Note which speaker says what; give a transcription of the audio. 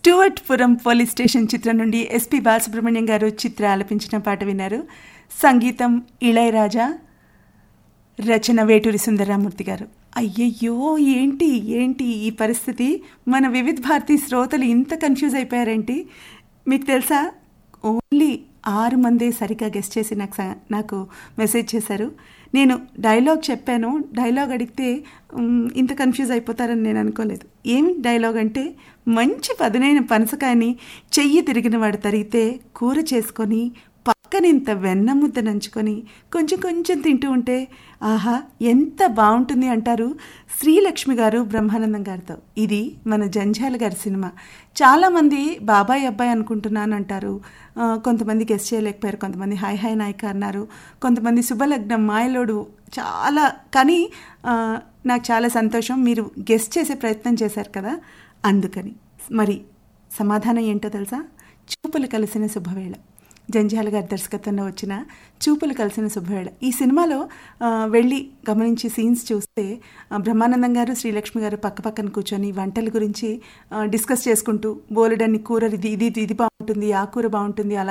Speaker 1: Stuartpuram police station చిత్రం నుండి SP Balasubrahmanyam గారు చిత్ర ఆలపించిన పాట విన్నారు సంగీతం ఇళయరాజా రచన వేటూరి సుందరరామూర్తి గారు అయ్యయ్యో ఏంటి ఏంటి ఈ పరిస్థితి మన వివిధ భారతి శ్రోతలు ఇంత కన్ఫ్యూజ్ అయిపోయారేంటి మీకు తెలుసా ఓన్లీ ఆరు మందే సరిగ్గా గెస్ట్ చేసి నాకు స- నాకు మెసేజ్ చేశారు నేను డైలాగ్ చెప్పాను డైలాగ్ అడిగితే మ్, ఇంత కన్ఫ్యూజ్ అయిపోతారని నేను అనుకోలేదు ఏమి డైలాగ్ అంటే మంచి పదునైన పనసకాయని చెయ్యి తిరిగిన వాడు తరిగితే కూర చేసుకొని పక్కన ఇంత వెన్న ముద్ద నంచుకొని కొంచెం కొంచెం తింటూ ఉంటే ఆహా ఎంత బాగుంటుంది అంటారు శ్రీలక్ష్మి గారు బ్రహ్మానందం గారితో ఇది మన జంజాల గారి సినిమా చాలామంది బాబాయ్ అబ్బాయి అనుకుంటున్నాను అంటారు ఆ, కొంతమంది గెస్ట్ చేయలేకపోయారు కొంతమంది హాయ్ హాయ్ నాయక అన్నారు కొంతమంది శుభలగ్నం మాయలోడు చాలా కానీ ఆ, నాకు చాలా సంతోషం మీరు గెస్ట్ చేసే ప్రయత్నం చేశారు కదా అందుకని మరి సమాధానం ఏంటో తెలుసా చూపులు కలిసిన శుభవేళ జంజాల గారి దర్శకత్వంలో వచ్చిన చూపులు కలిసిన శుభవేళ ఈ సినిమాలో ఆ, వెళ్ళి గమనించి సీన్స్ చూస్తే ఆ, బ్రహ్మానందం గారు శ్రీలక్ష్మి గారు పక్క పక్కన కూర్చొని వంటల గురించి ఆ, డిస్కస్ చేసుకుంటూ బోలెడన్ని కూర ఇది ఇది ఇది బాగుంటుంది ఆ కూర బాగుంటుంది అలా